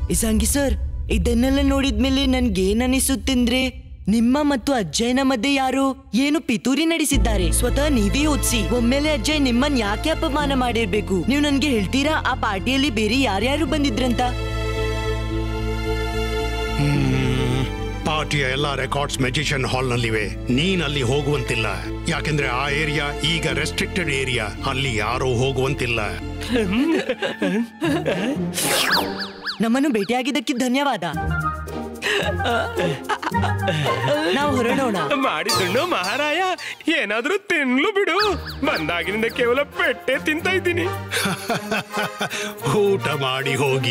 ಇಸಾಂಗಿ sir ಇದನ್ನೆಲ್ಲ ನೋಡಿದ್ಮೇಲೆ ನನ್ಗೇನ್ ಅನಿಸುತ್ತೆಂದ್ರೆ ನಿಮ್ಮ ಮತ್ತು ಅಜ್ಜಯ್ಯನ ಮಧ್ಯೆ ಯಾರು ಏನು ಪಿತೂರಿ ನಡೆಸಿದ್ದಾರೆ ಸ್ವತಃ ನೀವೇ ಓದಿಸಿ ಒಮ್ಮೆಲೆ ಅಜ್ಜಯ್ ನಿಮ್ಮನ್ ಯಾಕೆ ಅಪಮಾನ ಮಾಡಿರ್ಬೇಕು ನೀವು ನನ್ಗೆ ಹೇಳ್ತೀರಾ ಆ ಪಾರ್ಟಿಯಲ್ಲಿ ಬೇರೆ ಯಾರ್ಯಾರು ಬಂದಿದ್ರಂತ ಪಾರ್ಟಿಯ ಎಲ್ಲಾ ರೆಕಾರ್ಡ್ಸ್ ಮೆಜಿಷಿಯನ್ ಹಾಲ್ ನಲ್ಲಿವೆ ನೀನ್ ಅಲ್ಲಿ ಹೋಗುವಂತಿಲ್ಲ ಯಾಕೆಂದ್ರೆ ಆ ಏರಿಯಾ ಈಗ ರೆಸ್ಟ್ರಿಕ್ಟೆಡ್ ಏರಿಯಾ ಅಲ್ಲಿ ಯಾರೂ ಹೋಗುವಂತಿಲ್ಲ ನಮ್ಮನ್ನು ಭೇಟಿಯಾಗಿದ್ದಕ್ಕೆ ಧನ್ಯವಾದ ನಾವು ಹೊರಡೋಣ ಮಾಡಿದ್ದುಣ್ಣು ಮಹಾರಾಯ ಏನಾದ್ರೂ ತಿನ್ಲು ಬಿಡು ಬಂದಾಗಿನಿಂದ ಕೇವಲ ಪೆಟ್ಟೆ ತಿಂತ ಇದ್ದೀನಿ ಊಟ ಮಾಡಿ ಹೋಗಿ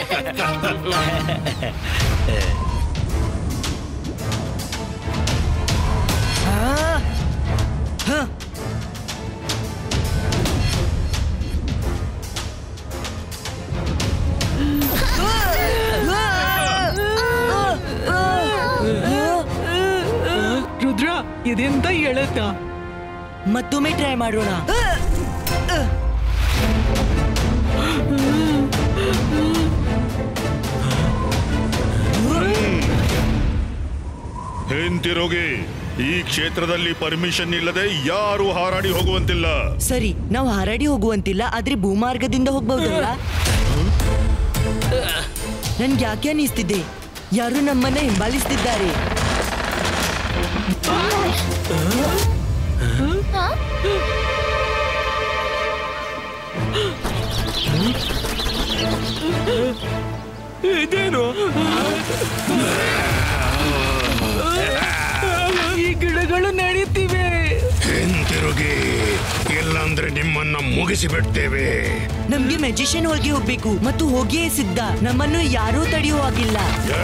ರುದ್ರ ಇದೆಂತ ಹೇಳತ್ತ ಮತ್ತೊಮ್ಮೆ ಟ್ರೈ ಮಾಡೋಣ ಹಿಂತಿರುಗಿ ಈ ಕ್ಷೇತ್ರದಲ್ಲಿ ಪರ್ಮಿಷನ್ ಇಲ್ಲದೆ ಯಾರು ಹಾರಾಡಿ ಹೋಗುವಂತಿಲ್ಲ ಸರಿ ನಾವು ಹಾರಾಡಿ ಹೋಗುವಂತಿಲ್ಲ ಆದ್ರೆ ಭೂಮಾರ್ಗದಿಂದ ಹೋಗ್ಬಹುದಲ್ಲ ನನ್ಗೆ ಯಾಕೆ ಅನಿಸ್ತಿದೆ ಯಾರು ನಮ್ಮನ್ನ ಹಿಂಬಾಲಿಸ್ತಿದ್ದಾರೆ ಇದೇನು ಈ ಗಿಡಗಳು ನಡೀತಿವೆ ಹಿಂತಿರುಗಿ ಇಲ್ಲಾಂದ್ರೆ ನಿಮ್ಮನ್ನ ಮುಗಿಸಿ ಬಿಡ್ತೇವೆ ನಮ್ಗೆ ಮೆಜಿಷಿಯನ್ ಹೋಗಿ ಹೋಗ್ಬೇಕು ಮತ್ತು ಹೋಗಿಯೇ ಸಿದ್ಧ ನಮ್ಮನ್ನು ಯಾರೂ ತಡೆಯುವ ಹಾಗಿಲ್ಲ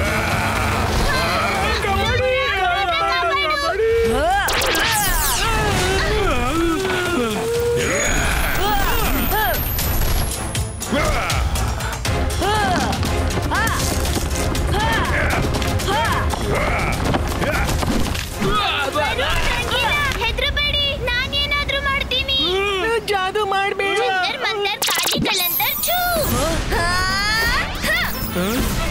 ಹೆದ್ರಬೇಡಿ ನಾನೇನಾದ್ರೂ ಮಾಡ್ತೀನಿ ಜಾದು ಮಾಡ್ಬೇಡ ಜಂತರ್ ಮಂತರ್ ಕಾಲಿ ಕಲಂತರ್ ಛೂ ಹಾ, ಹಾ.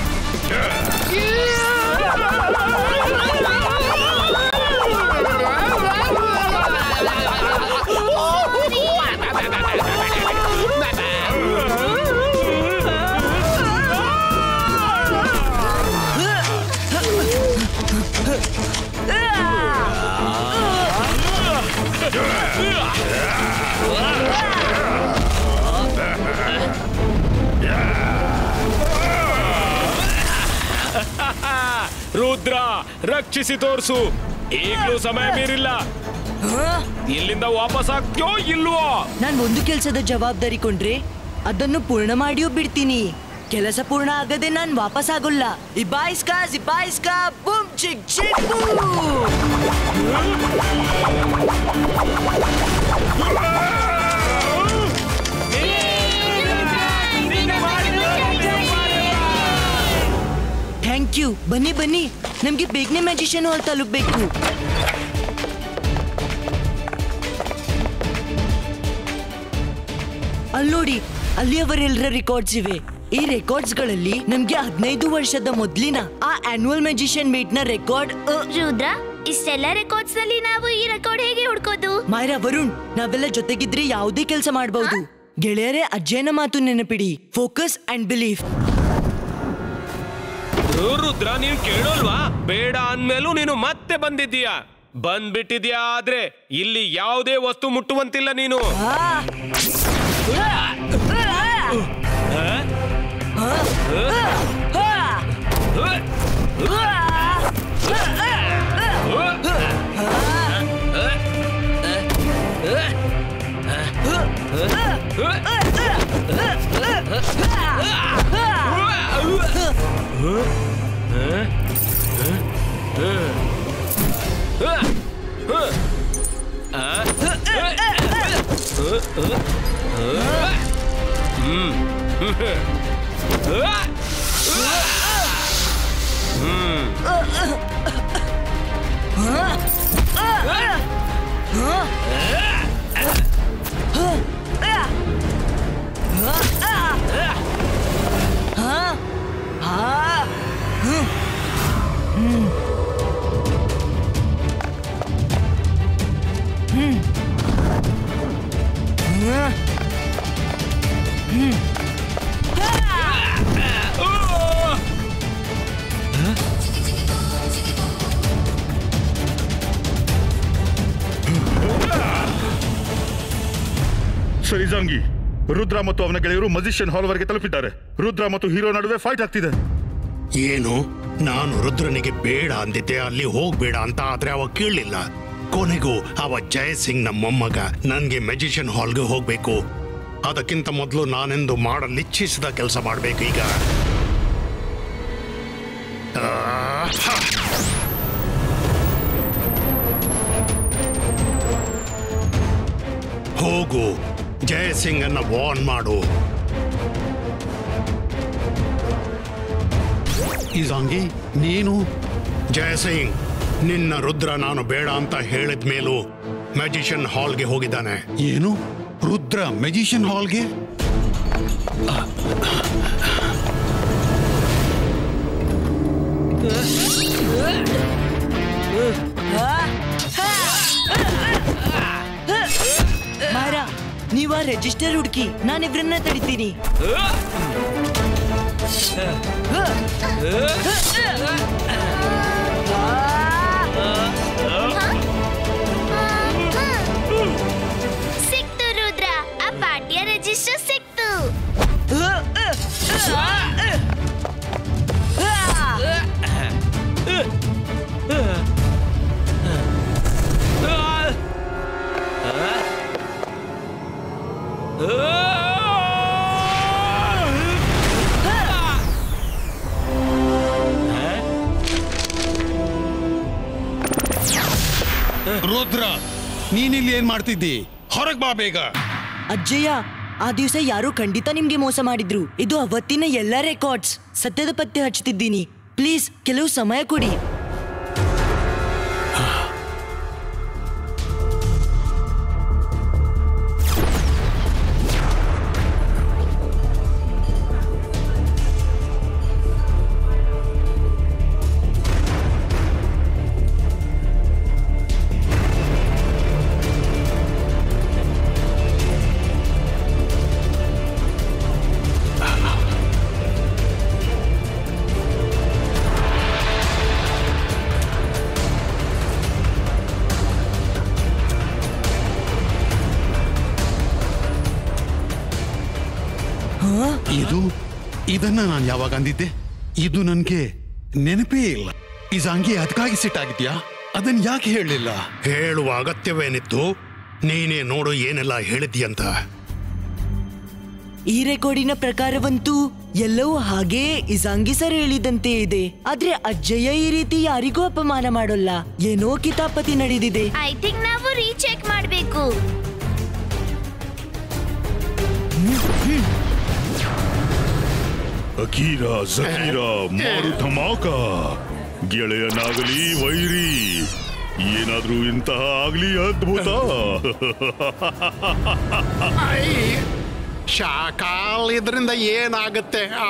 ರುದ್ರ ರಕ್ಷಿಸಿ ತೋರ್ಸು ಈಗ್ಲೂ ಸಮಯ ಮೀರಿಲ್ಲ ಇಲ್ಲಿಂದ ವಾಪಸ್ ಆಗ್ತೀಯೋ ಇಲ್ವೋ ನಾನ್ ಒಂದು ಕೆಲಸದ ಜವಾಬ್ದಾರಿ ಕೊಂಡ್ರೆ ಅದನ್ನು ಪೂರ್ಣ ಮಾಡಿಯೂ ಬಿಡ್ತೀನಿ ಕೆಲಸ ಪೂರ್ಣ ಆಗದೆ ನಾನ್ ವಾಪಸ್ ಆಗೋಲ್ಲ ಇಬಾಯಿಸ್ಕಾ ಜಿಬಾಯಿಸ್ಕಾ ಬೂಮ್ ಚಿಕ್ ಚಿಕ್ ಥ್ಯಾಂಕ್ ಯು ಬನ್ನಿ ಬನ್ನಿ ನಮ್ಗೆ ಬೇಗನೆ ಮ್ಯಾಜಿಷಿಯನ್ ಹಾಲ್ ತಲುಪಬೇಕು ಅಲ್ಲೋಡಿ ಅಲ್ಲಿ ಅವರೆಲ್ಲರ ರೆಕಾರ್ಡ್ಸ್ ಇವೆ ಈ ರೆಕಾರ್ಡ್ಸ್ ಗಳಲ್ಲಿ ನಮ್ಗೆ ಹದಿನೈದು ವರ್ಷದ ಮೊದ್ಲಿನ ಆ ಆನ್ಯುವಲ್ ಮ್ಯಾಜಿಷಿಯನ್ ಮೀಟ್ ನ ರೆಕಾರ್ಡ್ ರುದ್ರ ಇಷ್ಟೆಲ್ಲ ರೆಕಾರ್ಡ್ಸ್ ನಲ್ಲಿ ನಾವು ಈ ರೆಕಾರ್ಡ್ ಹೇಗೆ ಹುಡ್ಕೋದು ಮಾಯರಾ ವರುಣ್ ನಾವೆಲ್ಲ ಜೊತೆಗಿದ್ರೆ ಯಾವುದೇ ಕೆಲಸ ಮಾಡಬಹುದು ಗೆಳೆಯರೇ ಅಜ್ಜಯ್ಯನ ಮಾತು ನೆನಪಿಡಿ ಫೋಕಸ್ ಅಂಡ್ ಬಿಲೀಫ್ ರುದ್ರ ನೀನ್ ಕೇಳೋಲ್ವಾ ಬೇಡ ಅಂದ್ಮೇಲೂ ನೀನು ಮತ್ತೆ ಬಂದಿದ್ದೀಯ ಬಂದ್ಬಿಟ್ಟಿದ್ಯಾ ಆದ್ರೆ ಇಲ್ಲಿ ಯಾವುದೇ ವಸ್ತು ಮುಟ್ಟುವಂತಿಲ್ಲ ನೀನು ಸರಿ ಜಾಂಗಿ ರುದ್ರ ಮತ್ತು ಅವನ ಗೆಳೆಯರು ಮಜಿಷಿಯನ್ ಹಾಲ್ ವರೆಗೆ ತಲುಪಿದ್ದಾರೆ ರುದ್ರ ಮತ್ತು ಹೀರೋ ನಡುವೆ ಫೈಟ್ ಆಗ್ತಿದೆ ಏನು ನಾನು ರುದ್ರನಿಗೆ ಬೇಡ ಅಂದಿದ್ದೆ ಅಲ್ಲಿ ಹೋಗ್ಬೇಡ ಅಂತ ಆದ್ರೆ ಅವ ಕೇಳಲಿಲ್ಲ ಕೊನೆಗೂ ಅವ ಜಯಸಿಂಗ್ ನಮ್ಮ ಮೊಮ್ಮಗ ನನ್ಗೆ ಮೆಜಿಷಿಯನ್ ಹಾಲ್ಗೆ ಹೋಗ್ಬೇಕು ಅದಕ್ಕಿಂತ ಮೊದಲು ನಾನೆಂದು ಮಾಡಲಿಚ್ಛಿಸಿದ ಕೆಲಸ ಮಾಡ್ಬೇಕು ಈಗ ಆ, ಹ. ಹೋಗು ಜಯಸಿಂಗ್ ಅನ್ನ ವಾರ್ನ್ ಮಾಡು ಇಜಾಂಗಿ ನೀನು ಜಯಸಿಂಗ್ ನಿನ್ನ ರುದ್ರ ನಾನು ಬೇಡ ಅಂತ ಹೇಳಿದ ಮೇಲೂ ಮ್ಯಾಜಿಷಿಯನ್ ಹಾಲ್ಗೆ ಹೋಗಿದ್ದಾನೆ ಏನು ರುದ್ರ ಮೆಜಿಷಿಯನ್ ಹಾಲ್ಗೆ ಮಾರ ನೀವ ರಿಜಿಸ್ಟರ್ ಹುಡುಕಿ ನಾನು ಇವ್ರನ್ನ ತಡಿತೀನಿ ಸಿಕ್ತು ರುದ್ರ ಆ ಪಾರ್ಟಿಯ ರಿಜಿಸ್ಟರ್ ಸಿಕ್ತು ರುದ್ರ ನೀನಿಲ್ಲಿ ಏನ್ ಮಾಡ್ತಿದ್ದಿ ಹೊರಗ್ ಬಾ ಬೇಗ ಅಜ್ಜಯ್ಯ ಆ ದಿವಸ ಯಾರೋ ಖಂಡಿತ ನಿಮ್ಗೆ ಮೋಸ ಮಾಡಿದ್ರು ಇದು ಅವತ್ತಿನ ಎಲ್ಲ ರೆಕಾರ್ಡ್ಸ್ ಸತ್ಯದ ಪತ್ತೆ ಹಚ್ತಿದ್ದೀನಿ ಪ್ಲೀಸ್ ಕೆಲವು ಸಮಯ ಕೊಡಿ ಇದು ಇದನ್ನ ನಾನು ಯಾವಾಗ ಅಂದಿದ್ದೆ ಇದು ನನ್ಗೆ ನೆನಪೇ ಇಲ್ಲ ಇಜಾಂಗಿ ಅದಕ್ಕಾಗಿ ಸಿಟ್ಟಾಗಿದ್ಯಾ ಅದನ್ನ ಯಾಕೆ ಹೇಳಲಿಲ್ಲ ಹೇಳುವ ಅಗತ್ಯವೇನಿತ್ತು ನೀನೇ ನೋಡು ಏನೆಲ್ಲ ಹೇಳಿದ್ಯಂತ ಈ ರೆಕಾರ್ಡಿನ ಪ್ರಕಾರವಂತೂ ಎಲ್ಲವೂ ಹಾಗೇ ಇಸಾಂಗಿ ಸರ್ ಹೇಳಿದಂತೆ ಇದೆ ಆದ್ರೆ ಅಜ್ಜಯ್ಯ ಈ ರೀತಿ ಯಾರಿಗೂ ಅಪಮಾನ ಮಾಡೋಲ್ಲ ಏನೋ ಕಿತಾಪತಿ ನಡೆದಿದೆ ಐ ಥಿಂಕ್ ನಾವು ರೀಚೆಕ್ ಮಾಡ್ಬೇಕು ಅಕೀರ ಜಕೀರ ಮಾರು ಧಮಾಕ ಗೆಳೆಯನಾಗಲಿ ವೈರಿ ಏನಾದ್ರೂ ಇಂತಹ ಆಗ್ಲಿ ಅದ್ಭುತ ಶಾಕಾಲ್ ಇದರಿಂದ ಏನಾಗುತ್ತೆ ಆ?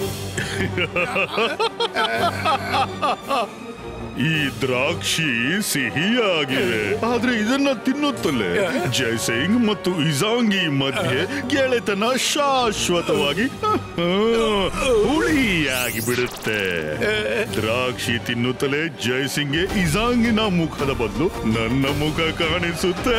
ಈ ದ್ರಾಕ್ಷಿ ಸಿಹಿಯಾಗಿದೆ ಆದ್ರೆ ಇದನ್ನ ತಿನ್ನುತ್ತಲೇ ಜೈಸಿಂಗ್ ಮತ್ತು ಇಜಾಂಗಿ ಮಧ್ಯೆ ಗೆಳೆತನ ಶಾಶ್ವತವಾಗಿ ಹುಳಿಯಾಗಿ ಬಿಡುತ್ತೆ ದ್ರಾಕ್ಷಿ ತಿನ್ನುತ್ತಲೇ ಜೈಸಿಂಗ್ಗೆ ಇಜಾಂಗಿನ ಮುಖದ ಬದಲು ನನ್ನ ಮುಖ ಕಾಣಿಸುತ್ತೆ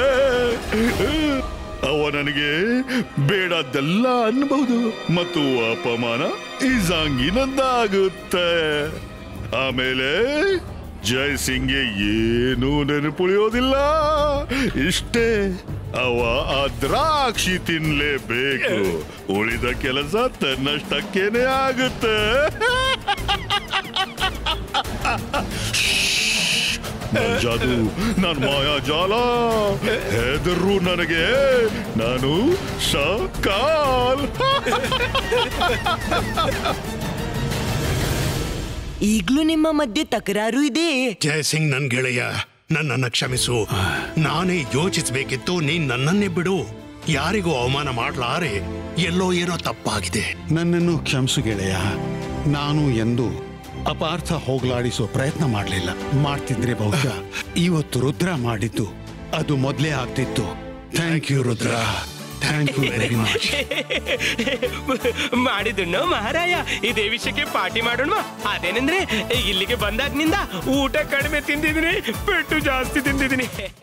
ಅವ ನನಗೆ ಬೇಡದ್ದೆಲ್ಲ ಅನ್ನಬಹುದು ಮತ್ತು ಅಪಮಾನ ಇಜಾಂಗಿನದ್ದಾಗುತ್ತೆ ಆಮೇಲೆ ಜೈ ಸಿಂಗ್ಗೆ ಏನೂ ನೆನಪುಳಿಯೋದಿಲ್ಲ ಇಷ್ಟೇ ಅವ ಆ ದ್ರಾಕ್ಷಿ ತಿನ್ಲೇಬೇಕು ಉಳಿದ ಕೆಲಸ ತನ್ನಷ್ಟಕ್ಕೇನೆ ಆಗುತ್ತೆ ನನ್ ಜಾದು ನನ್ ಮಾಯಾ ಜಾಲ ಹೆದರು ನನಗೆ ನಾನು ಶಕಾಲ್ ಈಗ್ಲೂ ನಿಮ್ಮ ಮಧ್ಯೆ ತಕರಾರು ಇದೆ ಜಯಸಿಂಗ್ ನನ್ ಗೆಳೆಯ ನನ್ನನ್ನ ಕ್ಷಮಿಸು ನಾನೇ ಯೋಚಿಸ್ಬೇಕಿತ್ತು ನೀನ್ ನನ್ನನ್ನೇ ಬಿಡು ಯಾರಿಗೂ ಅವಮಾನ ಮಾಡ್ಲಾರೆ ಎಲ್ಲೋ ಏನೋ ತಪ್ಪಾಗಿದೆ ನನ್ನನ್ನು ಕ್ಷಮಿಸು ಗೆಳೆಯ ನಾನು ಎಂದು ಅಪಾರ್ಥ ಹೋಗ್ಲಾಡಿಸೋ ಪ್ರಯತ್ನ ಮಾಡಲಿಲ್ಲ ಮಾಡ್ತಿದ್ರೆ ಬಹುಶಃ ಇವತ್ತು ರುದ್ರ ಮಾಡಿದ್ದು ಅದು ಮೊದಲೇ ಆಗ್ತಿತ್ತು thank you Rudra thank you very much ಮಾಡಿದುಣ್ಣು ಮಹಾರಾಯ ಇದೇ ವಿಷಯಕ್ಕೆ ಪಾರ್ಟಿ ಮಾಡೋಣ ಅದೇನೆಂದ್ರೆ ಇಲ್ಲಿಗೆ ಬಂದಾಗ್ನಿಂದ ಊಟ ಕಡಿಮೆ ತಿಂದಿದ್ದೀನಿ ಪೆಟ್ಟು ಜಾಸ್ತಿ ತಿಂದಿದ್ದೀನಿ